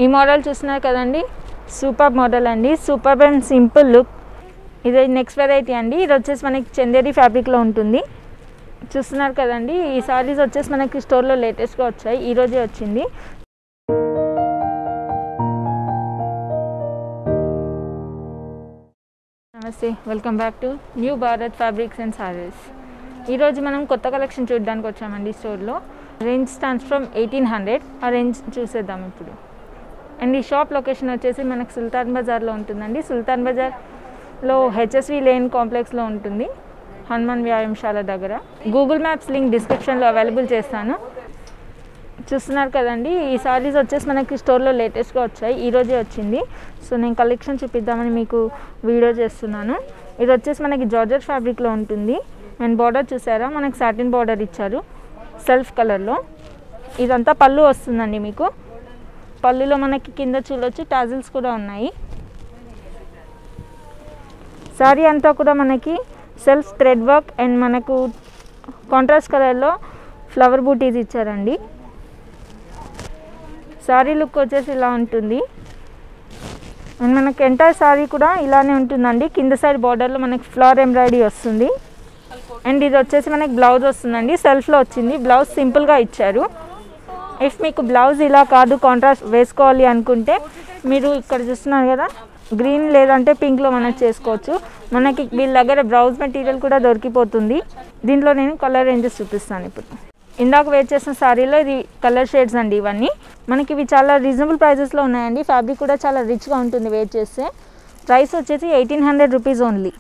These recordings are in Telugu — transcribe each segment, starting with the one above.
ఈ మోడల్ చూస్తున్నారు కదండి సూపర్ మోడల్ అండి సూపర్ అండ్ సింపుల్ లుక్ ఇది నెక్స్ట్ వెరైటీ అండి ఇది వచ్చేసి మనకి చందేరి ఫ్యాబ్రిక్లో ఉంటుంది చూస్తున్నారు కదండి ఈ సారీస్ వచ్చేసి మనకి స్టోర్లో లేటెస్ట్గా వచ్చాయి ఈ రోజే వచ్చింది నమస్తే welcome back to new Bharat fabrics and saris ఈరోజు మనం కొత్త కలెక్షన్ చూడడానికి వచ్చామండి స్టోర్లో range stands from eighteen hundred ఆ రేంజ్ చూసేద్దాం ఇప్పుడు అండ్ ఈ షాప్ లొకేషన్ వచ్చేసి మనకు సుల్తాన్ బజార్లో ఉంటుందండి సుల్తాన్ బజార్లో హెచ్ఎస్వి లేన్ కాంప్లెక్స్లో ఉంటుంది హనుమాన్ వ్యాయామశాల దగ్గర గూగుల్ మ్యాప్స్ లింక్ డిస్క్రిప్షన్లో అవైలబుల్ చేస్తాను చూస్తున్నారు కదండి ఈ సారీస్ వచ్చేసి మనకి స్టోర్లో లేటెస్ట్గా వచ్చాయి ఈ రోజే వచ్చింది సో నేను కలెక్షన్ చూపిద్దామని మీకు వీడియో చేస్తున్నాను ఇది వచ్చేసి మనకి జార్జెట్ ఫ్యాబ్రిక్లో ఉంటుంది అండ్ బార్డర్ చూసారా మనకి సాటిన్ బార్డర్ ఇచ్చారు సెల్ఫ్ కలర్లో ఇదంతా పళ్ళు వస్తుందండి మీకు పళ్ళులో మనకి కింద చూడొచ్చు టాజిల్స్ కూడా ఉన్నాయి సారీ అంతా కూడా మనకి సెల్ఫ్ థ్రెడ్ వర్క్ అండ్ మనకు కాంట్రాస్ట్ కలర్లో ఫ్లవర్ బూటీస్ ఇచ్చారండి సారీ లుక్ వచ్చేసి ఇలా ఉంటుంది అండ్ మనకి ఎంటైర్ సారీ కూడా ఇలానే ఉంటుందండి కింద సైడ్ బార్డర్లో మనకి ఫ్లవర్ ఎంబ్రాయిడరీ వస్తుంది అండ్ ఇది వచ్చేసి మనకి బ్లౌజ్ వస్తుందండి సెల్ఫ్లో వచ్చింది బ్లౌజ్ సింపుల్గా ఇచ్చారు ఇఫ్ మీకు బ్లౌజ్ ఇలా కాదు కాంట్రాస్ట్ వేసుకోవాలి అనుకుంటే మీరు ఇక్కడ చూస్తున్నారు కదా గ్రీన్ లేదంటే పింక్లో మనం చేసుకోవచ్చు మనకి వీళ్ళ దగ్గర బ్లౌజ్ మెటీరియల్ కూడా దొరికిపోతుంది దీంట్లో నేను కలర్ రేంజెస్ చూపిస్తాను ఇప్పుడు ఇందాక వేర్ చేసిన సారీలో ఇది కలర్ షేడ్స్ అండి ఇవన్నీ మనకి ఇవి చాలా రీజనబుల్ ప్రైజెస్లో ఉన్నాయండి ఫ్యాబ్రిక్ కూడా చాలా రిచ్గా ఉంటుంది వేర్ చేస్తే ప్రైస్ వచ్చేసి ఎయిటీన్ హండ్రెడ్ రూపీస్ ఓన్లీ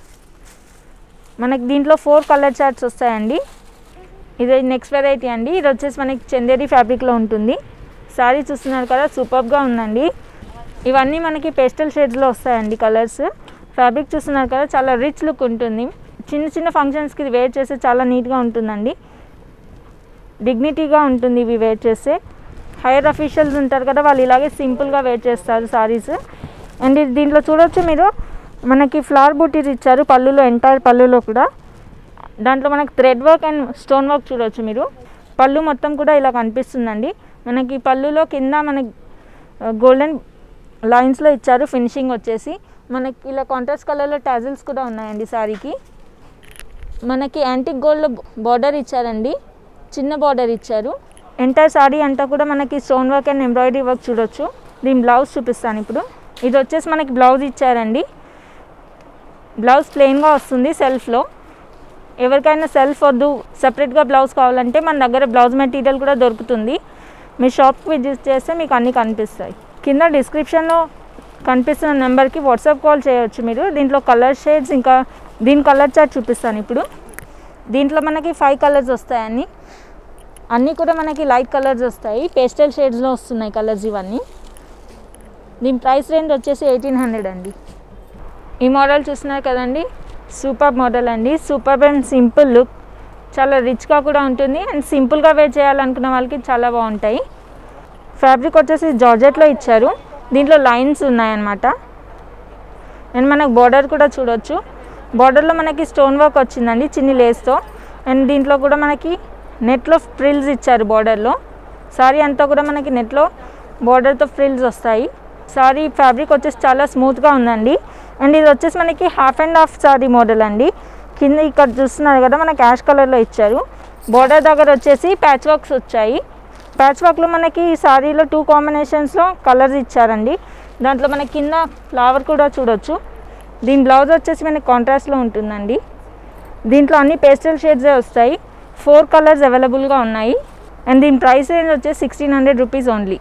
మనకి దీంట్లో ఫోర్ కలర్ చార్ట్స్ వస్తాయండి ఇది నెక్స్ట్ వెరైటీ అండి ఇది వచ్చేసి మనకి చందేరి ఫ్యాబ్రిక్లో ఉంటుంది సారీ చూస్తున్నారు కదా సూపర్గా ఉందండి ఇవన్నీ మనకి పేస్టల్ షేడ్స్లో వస్తాయండి కలర్స్ ఫ్యాబ్రిక్ చూస్తున్నారు కదా చాలా రిచ్ లుక్ ఉంటుంది చిన్న చిన్న ఫంక్షన్స్కి ఇది వేర్ చేస్తే చాలా నీట్గా ఉంటుందండి డిగ్నిటీగా ఉంటుంది ఇవి వేర్ చేస్తే హైయర్ అఫీషియల్స్ ఉంటారు కదా వాళ్ళు ఇలాగే సింపుల్గా వేర్ చేస్తారు సారీస్ అండ్ ఇది దీంట్లో చూడొచ్చు మీరు మనకి ఫ్లవర్ బూటీస్ ఇచ్చారు పళ్ళులో ఎంటైర్ పళ్ళులో కూడా దాంట్లో మనకి thread work and stone work చూడొచ్చు మీరు పళ్ళు మొత్తం కూడా ఇలా కనిపిస్తుందండి మనకి పళ్ళులో కింద మనకి గోల్డెన్ లైన్స్లో ఇచ్చారు ఫినిషింగ్ వచ్చేసి మనకి ఇలా కాంట్రాస్ట్ కలర్లో టాజిల్స్ కూడా ఉన్నాయండి సారీకి మనకి యాంటిక్ గోల్డ్ బార్డర్ ఇచ్చారండి చిన్న బార్డర్ ఇచ్చారు ఎంటైర్ సారీ అంతా కూడా మనకి stone work and embroidery work చూడొచ్చు దీని బ్లౌజ్ చూపిస్తాను ఇప్పుడు ఇది వచ్చేసి మనకి బ్లౌజ్ ఇచ్చారండి బ్లౌజ్ ప్లెయిన్గా వస్తుంది సెల్ఫ్లో ఎవరికైనా సెల్ఫ్ వద్దు సపరేట్గా బ్లౌజ్ కావాలంటే మన దగ్గర బ్లౌజ్ మెటీరియల్ కూడా దొరుకుతుంది మీ షాప్కి విజిట్ చేస్తే మీకు అన్నీ కనిపిస్తాయి కింద డిస్క్రిప్షన్లో కనిపిస్తున్న నెంబర్కి వాట్సాప్ కాల్ చేయవచ్చు మీరు దీంట్లో కలర్ షేడ్స్ ఇంకా దీని కలర్ చార్ట్ చూపిస్తాను ఇప్పుడు దీంట్లో మనకి ఫైవ్ కలర్స్ వస్తాయని అన్నీ కూడా మనకి లైట్ కలర్స్ వస్తాయి పేస్టల్ షేడ్స్లో వస్తున్నాయి కలర్స్ ఇవన్నీ దీని ప్రైస్ రేంజ్ వచ్చేసి ఎయిటీన్ హండ్రెడ్ అండి ఈ మోడల్ చూస్తున్నారు కదండి సూపర్ మోడల్ అండి సూపర్ అండ్ సింపుల్ లుక్ చాలా రిచ్గా కూడా ఉంటుంది అండ్ సింపుల్గా వేర్ చేయాలనుకున్న వాళ్ళకి చాలా బాగుంటాయి ఫ్యాబ్రిక్ వచ్చేసి జార్జెట్లో ఇచ్చారు దీంట్లో లైన్స్ ఉన్నాయన్నమాట అండ్ మనకు బార్డర్ కూడా చూడొచ్చు బార్డర్లో మనకి స్టోన్ వర్క్ వచ్చిందండి చిన్ని లేస్తో అండ్ దీంట్లో కూడా మనకి నెట్లో ఫ్రిల్స్ ఇచ్చారు బార్డర్లో సారీ అంతా కూడా మనకి నెట్లో బార్డర్తో ఫ్రిల్స్ వస్తాయి సారీ ఫ్యాబ్రిక్ వచ్చేసి చాలా స్మూత్గా ఉందండి అండ్ ఇది వచ్చేసి మనకి half and half sari model అండి కింద ఇక్కడ చూస్తున్నారు కదా మనకి యాష్ కలర్లో ఇచ్చారు బార్డర్ దగ్గర వచ్చేసి ప్యాచ్ వర్క్స్ వచ్చాయి ప్యాచ్ వర్క్లో మనకి ఈ సారీలో టూ కాంబినేషన్స్లో కలర్స్ ఇచ్చారండి దాంట్లో మనకి కింద ఫ్లవర్ కూడా చూడొచ్చు దీని బ్లౌజ్ వచ్చేసి మనకి కాంట్రాస్ట్లో ఉంటుందండి దీంట్లో అన్ని పేస్టల్ షేడ్సే వస్తాయి ఫోర్ కలర్స్ అవైలబుల్గా ఉన్నాయి అండ్ దీని ప్రైస్ రేంజ్ వచ్చేసి sixteen hundred rupees only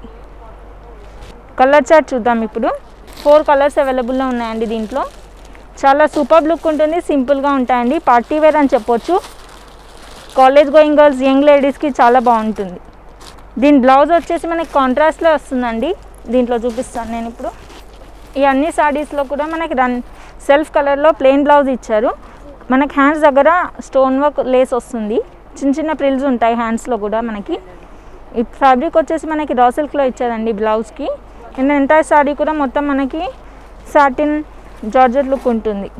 colour chart చూద్దాం ఇప్పుడు ఫోర్ కలర్స్ అవైలబుల్లో ఉన్నాయండి దీంట్లో చాలా సూపర్ లుక్ ఉంటుంది సింపుల్గా ఉంటాయండి పార్టీ వేర్ అని చెప్పొచ్చు కాలేజ్ గోయింగ్ గర్ల్స్ యంగ్ లేడీస్కి చాలా బాగుంటుంది దీని బ్లౌజ్ వచ్చేసి మనకి కాంట్రాస్ట్లో వస్తుందండి దీంట్లో చూపిస్తాను నేను ఇప్పుడు ఈ అన్ని సారీస్లో కూడా మనకి రన్ సెల్ఫ్ కలర్లో ప్లెయిన్ బ్లౌజ్ ఇచ్చారు మనకి హ్యాండ్స్ దగ్గర స్టోన్ వర్క్ లేస్ వస్తుంది చిన్న చిన్న ప్రిల్స్ ఉంటాయి హ్యాండ్స్లో కూడా మనకి ఈ ఫ్యాబ్రిక్ వచ్చేసి మనకి రా సిల్క్లో ఇచ్చారండి బ్లౌజ్కి అండ్ ఎంటైర్ సారీ కూడా మొత్తం మనకి సాటిన్ జార్జెట్ లుక్ ఉంటుంది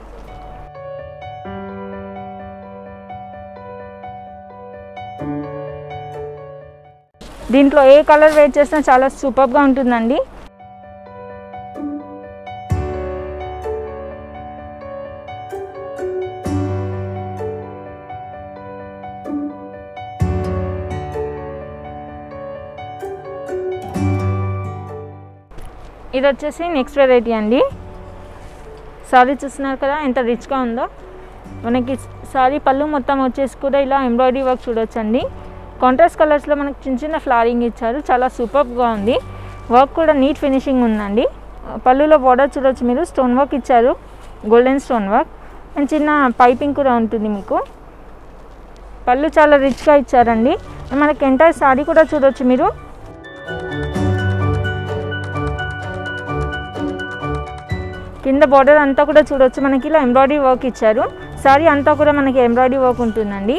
దీంట్లో ఏ కలర్ వేర్ చేసినా చాలా సూపర్గా ఉంటుందండి ఇది వచ్చేసి నెక్స్ట్ వెరైటీ అండి సారీ చూస్తున్నారు కదా ఎంత రిచ్గా ఉందో మనకి సారీ పళ్ళు మొత్తం వచ్చేసి కూడా ఇలా ఎంబ్రాయిడరీ వర్క్ చూడొచ్చండి కాంట్రాస్ట్ కలర్స్లో మనకి చిన్న చిన్న ఫ్లారింగ్ ఇచ్చారు చాలా సూపర్గా ఉంది వర్క్ కూడా నీట్ ఫినిషింగ్ ఉందండి పళ్ళులో బార్డర్ చూడొచ్చు మీరు స్టోన్ వర్క్ ఇచ్చారు గోల్డెన్ స్టోన్ వర్క్ అండ్ చిన్న పైపింగ్ కూడా ఉంటుంది మీకు పళ్ళు చాలా రిచ్గా ఇచ్చారండి మనకి ఎంటైర్ సారీ కూడా చూడొచ్చు మీరు కింద బార్డర్ అంతా కూడా చూడొచ్చు మనకి ఇలా ఎంబ్రాయిడరీ వర్క్ ఇచ్చారు సారీ అంతా కూడా మనకి ఎంబ్రాయిడరీ వర్క్ ఉంటుందండి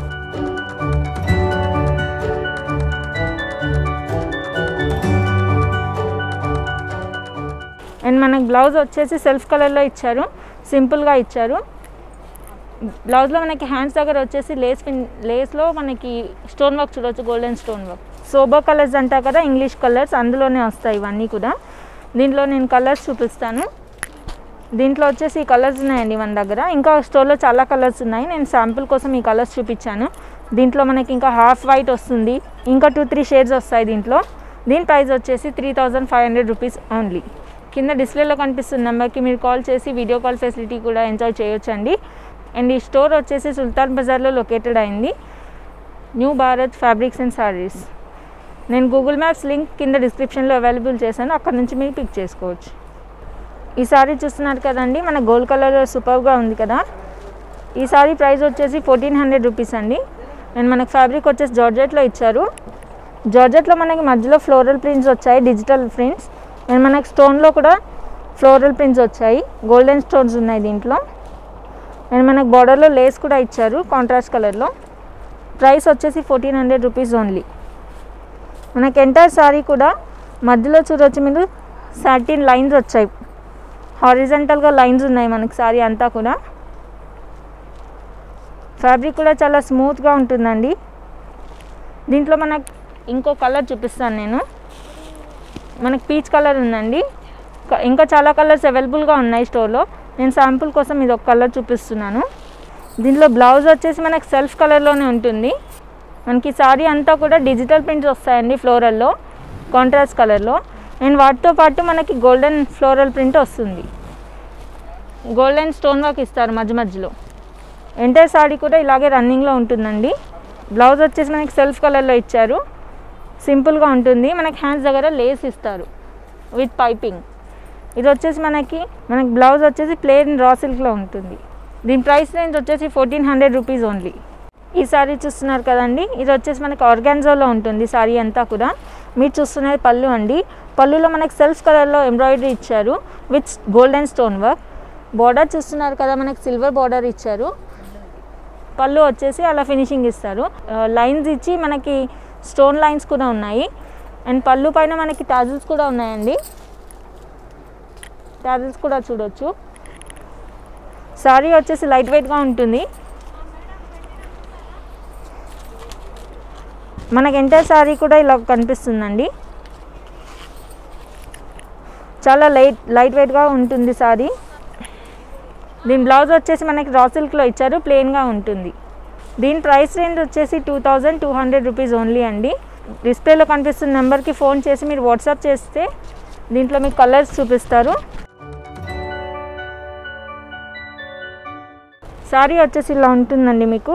అండ్ మనకి బ్లౌజ్ వచ్చేసి సెల్ఫ్ కలర్లో ఇచ్చారు సింపుల్గా ఇచ్చారు బ్లౌజ్లో మనకి హ్యాండ్స్ దగ్గర వచ్చేసి లేస్ పిన్ లేస్లో మనకి స్టోన్ వర్క్ చూడొచ్చు golden stone work sober colours అంటా కదా ఇంగ్లీష్ కలర్స్ అందులోనే వస్తాయి ఇవన్నీ కూడా దీంట్లో నేను కలర్స్ చూపిస్తాను దీంట్లో వచ్చేసి ఈ కలర్స్ ఉన్నాయండి మన దగ్గర ఇంకా స్టోర్లో చాలా కలర్స్ ఉన్నాయి నేను శాంపుల్ కోసం ఈ కలర్స్ చూపించాను దీంట్లో మనకి ఇంకా హాఫ్ వైట్ వస్తుంది ఇంకా టూ త్రీ షేడ్స్ వస్తాయి దీంట్లో దీని ప్రైస్ వచ్చేసి three thousand five hundred rupees only కింద డిస్ప్లేలో కనిపిస్తున్న నెంబర్కి మీరు కాల్ చేసి వీడియో కాల్ ఫెసిలిటీ కూడా ఎంజాయ్ చేయొచ్చండి అండ్ ఈ స్టోర్ వచ్చేసి సుల్తాన్ బజార్లో లొకేటెడ్ అయింది new Bharat fabrics and saris నేను గూగుల్ మ్యాప్స్ లింక్ కింద డిస్క్రిప్షన్లో అవైలబుల్ చేశాను అక్కడ నుంచి మీరు పిక్ చేసుకోవచ్చు ఈ సారీ చూస్తున్నారు కదండి మన గోల్డ్ కలర్ సూపర్గా ఉంది కదా ఈ సారీ ప్రైస్ వచ్చేసి ఫోర్టీన్ హండ్రెడ్ రూపీస్ అండి అండ్ మనకు ఫ్యాబ్రిక్ వచ్చేసి జార్జెట్లో ఇచ్చారు జార్జెట్లో మనకి మధ్యలో ఫ్లోరల్ ప్రింట్స్ వచ్చాయి డిజిటల్ ప్రింట్స్ అండ్ మనకి స్టోన్లో కూడా ఫ్లోరల్ ప్రింట్స్ వచ్చాయి గోల్డెన్ స్టోన్స్ ఉన్నాయి దీంట్లో అండ్ మనకు బార్డర్లో లేస్ కూడా ఇచ్చారు కాంట్రాస్ట్ కలర్లో ప్రైస్ వచ్చేసి ఫోర్టీన్ హండ్రెడ్ రూపీస్ ఓన్లీ మనకి ఎంటైర్ సారీ కూడా మధ్యలో చూడొచ్చు మీరు సాటిన్ లైన్స్ వచ్చాయి హారిజంటల్గా లైన్స్ ఉన్నాయి మనకి సారీ అంతా కూడా ఫ్యాబ్రిక్ కూడా చాలా స్మూత్గా ఉంటుందండి దీంట్లో మనకు ఇంకో కలర్ చూపిస్తాను నేను మనకి పీచ్ కలర్ ఉందండి క- ఇంకా చాలా కలర్స్ అవైలబుల్గా ఉన్నాయి స్టోర్లో నేను శాంపుల్ కోసం ఇది ఒక కలర్ చూపిస్తున్నాను దీంట్లో బ్లౌజ్ వచ్చేసి మనకి సెల్ఫ్ కలర్లోనే ఉంటుంది మనకి సారీ అంతా కూడా డిజిటల్ ప్రింట్స్ వస్తాయండి ఫ్లోరల్లో కాంట్రాస్ట్ కలర్లో అండ్ వాటితో పాటు మనకి గోల్డెన్ ఫ్లోరల్ ప్రింట్ వస్తుంది గోల్డెన్ స్టోన్ వర్క్ ఇస్తారు మధ్య మధ్యలో ఎంటైర్ సారీ కూడా ఇలాగే రన్నింగ్లో ఉంటుందండి బ్లౌజ్ వచ్చేసి మనకి సెల్ఫ్ కలర్లో ఇచ్చారు సింపుల్గా ఉంటుంది మనకి హ్యాండ్స్ దగ్గర లేస్ ఇస్తారు విత్ పైపింగ్ ఇది వచ్చేసి మనకి మనకి బ్లౌజ్ వచ్చేసి ప్లేన్ రా సిల్క్లో ఉంటుంది దీని ప్రైస్ రేంజ్ వచ్చేసి ఫోర్టీన్ హండ్రెడ్ రూపీస్ ఓన్లీ ఈ సారీ చూస్తున్నారు కదండి ఇది వచ్చేసి మనకి ఆర్గాన్జోలో ఉంటుంది సారీ అంతా కూడా మీరు చూస్తున్నది పళ్ళు అండి పళ్ళులో మనకి సెల్ఫ్ కలర్లో ఎంబ్రాయిడరీ ఇచ్చారు with golden stone work border చూస్తున్నారు కదా మనకి సిల్వర్ బార్డర్ ఇచ్చారు పళ్ళు వచ్చేసి అలా ఫినిషింగ్ ఇస్తారు లైన్స్ ఇచ్చి మనకి స్టోన్ లైన్స్ కూడా ఉన్నాయి అండ్ పళ్ళు పైన మనకి టాజిల్స్ కూడా ఉన్నాయండి టాజిల్స్ కూడా చూడొచ్చు సారీ వచ్చేసి లైట్ వెయిట్గా ఉంటుంది మనకి ఎంటైర్ సారీ కూడా ఇలా కనిపిస్తుందండి చాలా లైట్ లైట్ వెయిట్గా ఉంటుంది సారీ దీని బ్లౌజ్ వచ్చేసి మనకి రా సిల్క్లో ఇచ్చారు ప్లెయిన్గా ఉంటుంది దీని ప్రైస్ రేంజ్ వచ్చేసి two thousand two hundred rupees only అండి డిస్ప్లేలో కనిపిస్తున్న నెంబర్కి ఫోన్ చేసి మీరు వాట్సాప్ చేస్తే దీంట్లో మీకు కలర్స్ చూపిస్తారు సారీ వచ్చేసి ఇలా ఉంటుందండి మీకు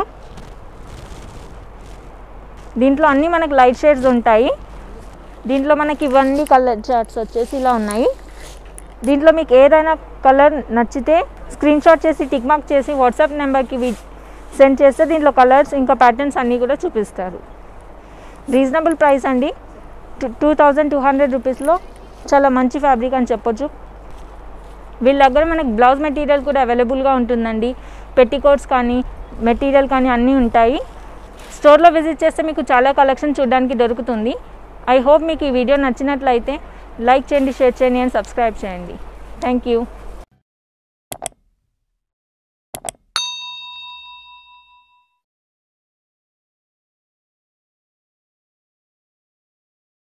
దీంట్లో అన్నీ మనకి లైట్ షేడ్స్ ఉంటాయి దీంట్లో మనకి ఇవన్నీ కలర్ చార్ట్స్ వచ్చేసి ఇలా ఉన్నాయి దీంట్లో మీకు ఏదైనా కలర్ నచ్చితే స్క్రీన్ షాట్ చేసి టిక్ మార్క్ చేసి వాట్సాప్ నెంబర్కి సెండ్ చేస్తే దీంట్లో కలర్స్ ఇంకా ప్యాటర్న్స్ అన్నీ కూడా చూపిస్తారు రీజనబుల్ ప్రైస్ అండి two two thousand two hundred రూపీస్లో చాలా మంచి ఫ్యాబ్రిక్ అని చెప్పొచ్చు వీళ్ళ దగ్గర మనకి బ్లౌజ్ మెటీరియల్ కూడా అవైలబుల్గా ఉంటుందండి పెట్టికోట్స్ కానీ మెటీరియల్ కానీ అన్నీ ఉంటాయి స్టోర్లో విజిట్ చేస్తే మీకు చాలా కలెక్షన్ చూడడానికి దొరుకుతుంది ఐ హోప్ మీకు ఈ వీడియో నచ్చినట్లయితే లైక్ చేయండి షేర్ చేయండి అండ్ సబ్స్క్రైబ్ చేయండి థ్యాంక్ యూ